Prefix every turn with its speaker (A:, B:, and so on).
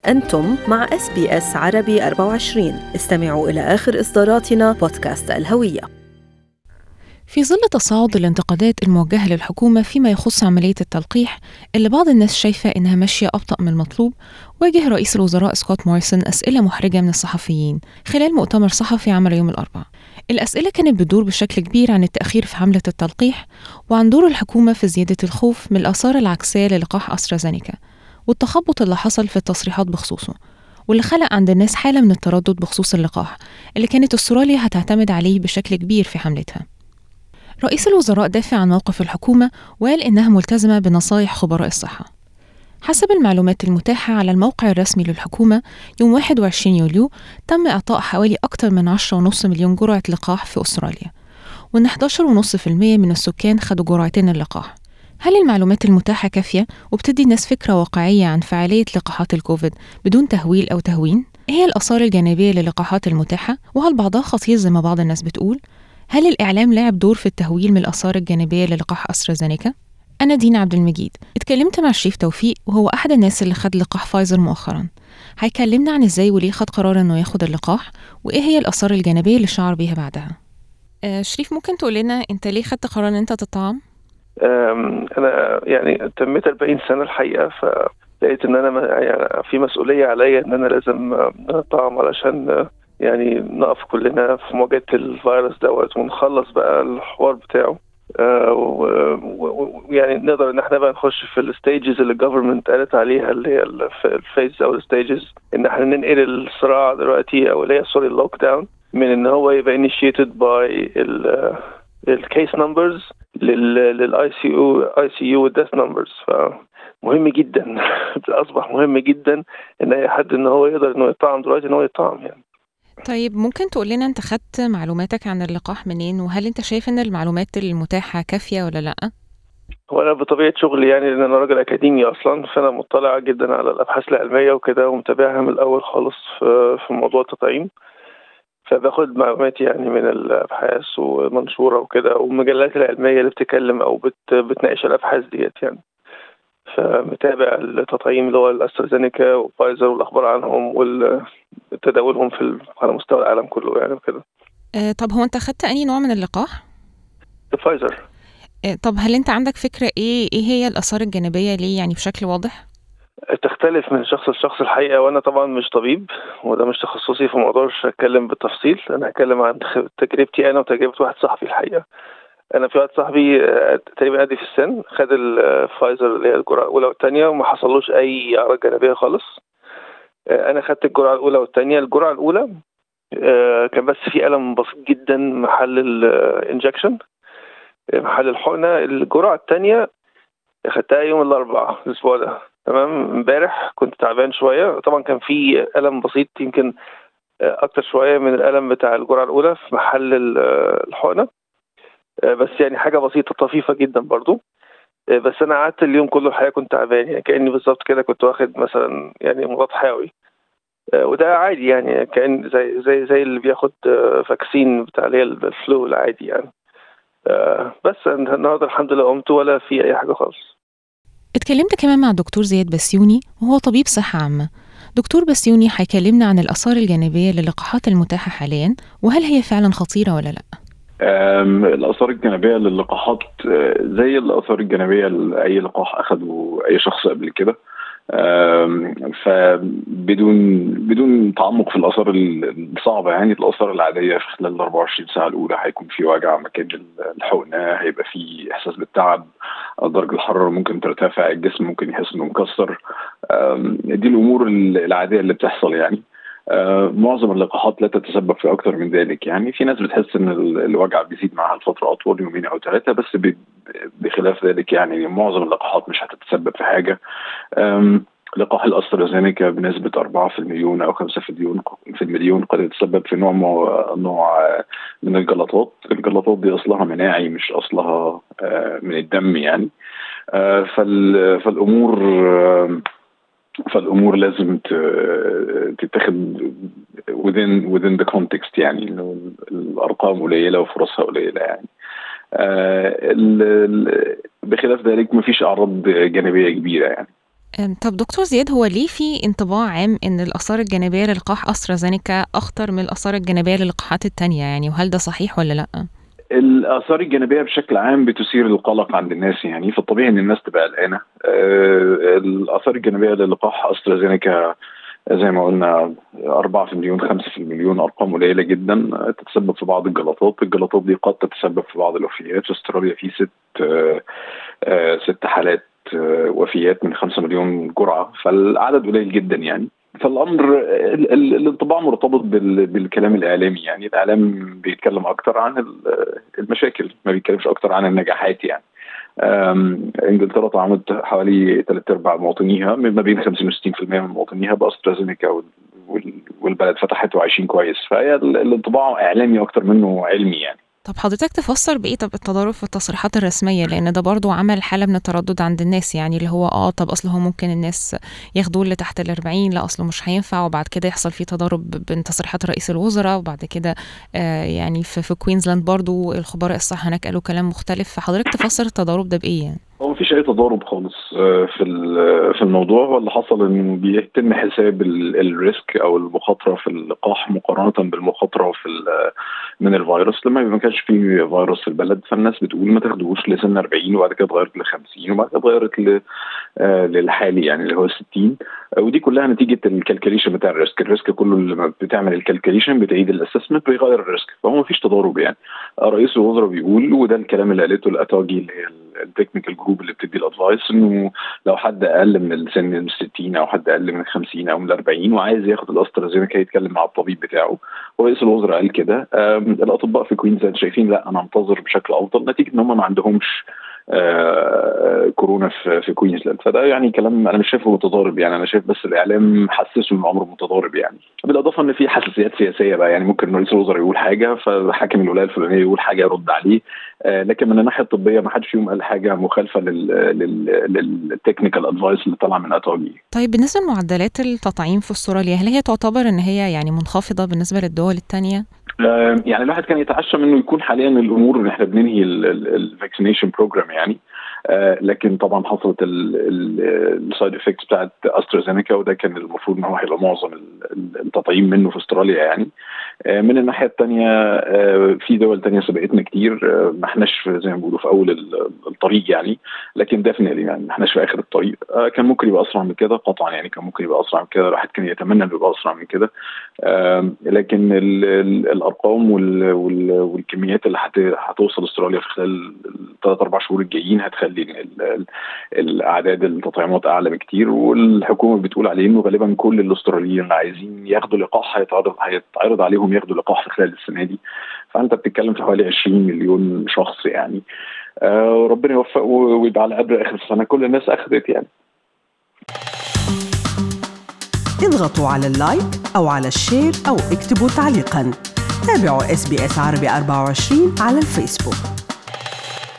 A: أنتم مع اس بي اس عربي 24 استمعوا إلى آخر إصداراتنا بودكاست الهوية
B: في ظل تصاعد الانتقادات الموجهة للحكومة فيما يخص عملية التلقيح اللي بعض الناس شايفة إنها ماشية أبطأ من المطلوب واجه رئيس الوزراء سكوت موريسون أسئلة محرجة من الصحفيين خلال مؤتمر صحفي عمل يوم الأربعاء الأسئلة كانت بتدور بشكل كبير عن التأخير في حملة التلقيح وعن دور الحكومة في زيادة الخوف من الآثار العكسية للقاح أسترازينيكا والتخبط اللي حصل في التصريحات بخصوصه واللي خلق عند الناس حالة من التردد بخصوص اللقاح اللي كانت استراليا هتعتمد عليه بشكل كبير في حملتها رئيس الوزراء دافع عن موقف الحكومة وقال إنها ملتزمة بنصايح خبراء الصحة حسب المعلومات المتاحة على الموقع الرسمي للحكومة يوم 21 يوليو تم إعطاء حوالي أكثر من 10.5 مليون جرعة لقاح في أستراليا وإن 11.5% من السكان خدوا جرعتين اللقاح هل المعلومات المتاحة كافية وبتدي الناس فكرة واقعية عن فعالية لقاحات الكوفيد بدون تهويل أو تهوين؟ إيه هي الآثار الجانبية للقاحات المتاحة؟ وهل بعضها خطير زي ما بعض الناس بتقول؟ هل الإعلام لعب دور في التهويل من الآثار الجانبية للقاح أسترازينيكا؟ أنا دينا عبد المجيد اتكلمت مع شريف توفيق وهو أحد الناس اللي خد لقاح فايزر مؤخرا هيكلمنا عن ازاي وليه خد قرار انه ياخد اللقاح وايه هي الآثار الجانبية اللي شعر بيها بعدها آه شريف ممكن تقول لنا انت ليه خدت قرار ان انت تطعم؟
C: انا يعني تميت 40 سنه الحقيقه فلقيت ان انا يعني في مسؤوليه عليا ان انا لازم اطعم علشان يعني نقف كلنا في مواجهه الفيروس دوت ونخلص بقى الحوار بتاعه ويعني نقدر ان احنا بقى نخش في الستيجز اللي الجفرمنت قالت عليها اللي هي الفيز او الستيجز ان احنا ننقل الصراع دلوقتي او اللي هي سوري اللوك داون من ان هو يبقى انيشيتد باي الكيس نمبرز للاي سي يو اي سي يو والديث نمبرز فمهم جدا اصبح مهم جدا ان اي حد ان هو يقدر انه يطعم دلوقتي ان هو يطعم يعني
B: طيب ممكن تقول لنا انت خدت معلوماتك عن اللقاح منين وهل انت شايف ان المعلومات المتاحه كافيه ولا لا؟
C: هو انا بطبيعه شغلي يعني لان انا راجل اكاديمي اصلا فانا مطلع جدا على الابحاث العلميه وكده ومتابعها من الاول خالص في, في موضوع التطعيم فباخد معلومات يعني من الابحاث ومنشوره وكده والمجلات العلميه اللي بتتكلم او بت بتناقش الابحاث ديت يعني فمتابع التطعيم اللي هو الاسترازينيكا وفايزر والاخبار عنهم وتداولهم في على مستوى العالم كله يعني وكده.
B: آه طب هو انت خدت انهي نوع من اللقاح؟
C: فايزر.
B: آه طب هل انت عندك فكره ايه ايه هي الاثار الجانبيه ليه يعني بشكل واضح؟
C: تختلف من شخص لشخص الحقيقه وانا طبعا مش طبيب وده مش تخصصي فما اقدرش اتكلم بالتفصيل انا هتكلم عن تجربتي انا وتجربه واحد صاحبي الحقيقه انا في واحد صاحبي تقريبا قدي في السن خد الفايزر اللي هي الجرعه الاولى والثانيه وما حصلوش اي اعراض جانبيه خالص انا خدت الجرعه الاولى والثانيه الجرعه الاولى كان بس في الم بسيط جدا محل الانجكشن محل الحقنه الجرعه الثانيه خدتها يوم الاربعاء الاسبوع ده تمام امبارح كنت تعبان شويه طبعا كان في الم بسيط يمكن اكتر شويه من الالم بتاع الجرعه الاولى في محل الحقنه بس يعني حاجه بسيطه طفيفه جدا برضو بس انا قعدت اليوم كله الحقيقه كنت تعبان يعني كاني بالظبط كده كنت واخد مثلا يعني مضاد حيوي وده عادي يعني كان زي زي زي اللي بياخد فاكسين بتاع اللي هي الفلو العادي يعني بس النهارده الحمد لله قمت ولا في اي حاجه خالص
B: اتكلمت كمان مع الدكتور زياد بسيوني وهو طبيب صحة عامة دكتور بسيوني هيكلمنا عن الآثار الجانبية للقاحات المتاحة حاليا وهل هي فعلا خطيرة ولا لأ؟
D: الآثار الجانبية للقاحات زي الآثار الجانبية لأي لقاح أخده أي شخص قبل كده فبدون بدون تعمق في الآثار الصعبة يعني الآثار العادية في خلال ال 24 ساعة الأولى هيكون في وجع مكان الحقنة هيبقى في إحساس بالتعب درجة الحرارة ممكن ترتفع الجسم ممكن يحس إنه مكسر دي الأمور العادية اللي بتحصل يعني آه معظم اللقاحات لا تتسبب في اكثر من ذلك يعني في ناس بتحس ان الوجع بيزيد معها لفتره اطول يومين او ثلاثه بس بخلاف ذلك يعني معظم اللقاحات مش هتتسبب في حاجه لقاح الاسترازينيكا بنسبه 4 في المليون او 5 في المليون في المليون قد يتسبب في نوع نوع من الجلطات، الجلطات دي اصلها مناعي مش اصلها من الدم يعني فالامور فالامور لازم تتاخد within within the context يعني انه الارقام قليله وفرصها قليله يعني بخلاف ذلك ما فيش اعراض جانبيه كبيره يعني
B: طب دكتور زياد هو ليه في انطباع عام ان الاثار الجانبيه للقاح استرازينيكا اخطر من الاثار الجانبيه للقاحات التانية يعني وهل ده صحيح ولا لا؟
D: الاثار الجانبيه بشكل عام بتثير القلق عند الناس يعني فالطبيعي ان الناس تبقى قلقانه آه، الاثار الجانبيه للقاح استرازينيكا زي ما قلنا 4 في المليون 5 في المليون ارقام قليله جدا تتسبب في بعض الجلطات، الجلطات دي قد تتسبب في بعض الوفيات، في استراليا في ست آه، آه، ست حالات وفيات من 5 مليون جرعه فالعدد قليل جدا يعني فالامر الانطباع مرتبط بالكلام الاعلامي يعني الاعلام بيتكلم اكتر عن المشاكل ما بيتكلمش اكتر عن النجاحات يعني انجلترا طعمت حوالي ثلاث ارباع مواطنيها ما بين 50 و 60% من مواطنيها باسترازينيكا والبلد فتحت وعايشين كويس فهي الانطباع اعلامي اكتر منه علمي يعني
B: طب حضرتك تفسر بايه طب التضارب في التصريحات الرسميه لان ده برضو عمل حاله من التردد عند الناس يعني اللي هو اه طب اصل هو ممكن الناس ياخدوه اللي تحت ال 40 لا اصله مش هينفع وبعد كده يحصل فيه تضارب بين تصريحات رئيس الوزراء وبعد كده آه يعني في, في كوينزلاند برضو الخبراء الصحه هناك قالوا كلام مختلف فحضرتك تفسر التضارب ده بايه يعني؟
D: هو مفيش اي تضارب خالص آه، في في الموضوع واللي حصل انه بيتم حساب الريسك او المخاطره في اللقاح مقارنه بالمخاطره في من الفيروس لما ما كانش في فيروس في البلد فالناس بتقول ما تاخدوش لسن 40 وبعد كده اتغيرت ل 50 وبعد كده اتغيرت آه، للحالي يعني اللي هو 60 آه، ودي كلها نتيجه الكالكوليشن بتاع الريسك الريسك كله لما بتعمل الكالكوليشن بتعيد الاسسمنت بيغير الريسك فهو ما فيش تضارب يعني رئيس الوزراء بيقول وده الكلام اللي قالته الاتاجي اللي هي التكنيكال جروب اللي بتدي الادفايس انه لو حد اقل من السن من 60 او حد اقل من 50 او من 40 وعايز ياخد الاسترازينيكا يتكلم مع الطبيب بتاعه ورئيس الوزراء قال كده الاطباء في كوينزلاند شايفين لا انا انتظر بشكل افضل نتيجه ان هم ما عندهمش آه كورونا في في كوينزلاند فده يعني كلام انا مش شايفه متضارب يعني انا شايف بس الاعلام حسسه انه امر متضارب يعني بالاضافه ان في حساسيات سياسيه بقى يعني ممكن رئيس الوزراء يقول حاجه فحاكم الولايه الفلانيه يقول حاجه يرد عليه آه لكن من الناحيه الطبيه ما حدش فيهم قال حاجه مخالفه للتكنيكال ادفايس اللي طالعه من اتوجي
B: طيب بالنسبه لمعدلات التطعيم في استراليا هل هي تعتبر ان هي يعني منخفضه بالنسبه للدول الثانيه؟
D: يعني الواحد كان يتعشم انه يكون حاليا الامور ان احنا بننهي الفاكسينيشن بروجرام يعني آه لكن طبعا حصلت السايد افكتس بتاعت استرازينيكا وده كان المفروض ان هو هيبقى معظم التطعيم منه في استراليا يعني آه من الناحيه الثانيه آه في دول ثانيه سبقتنا كتير آه، ما احناش زي ما بيقولوا في اول الطريق يعني لكن ديفنتلي يعني ما احناش في اخر الطريق آه، كان ممكن يبقى اسرع من كده قطعا يعني كان ممكن يبقى اسرع من كده الواحد كان يتمنى انه يبقى اسرع من كده لكن الارقام والكميات اللي هتوصل استراليا في خلال الثلاث اربع شهور الجايين هتخلي الاعداد التطعيمات اعلى بكتير والحكومه بتقول عليه انه غالبا كل الاستراليين اللي عايزين ياخدوا لقاح هيتعرض هيتعرض عليهم ياخدوا لقاح في خلال السنه دي فانت بتتكلم في حوالي 20 مليون شخص يعني آه ربنا يوفق ويبقى على قدر اخر السنه كل الناس اخذت يعني
A: اضغطوا على اللايك أو على الشير أو اكتبوا تعليقاً تابعوا اس بي اس عربي 24 على الفيسبوك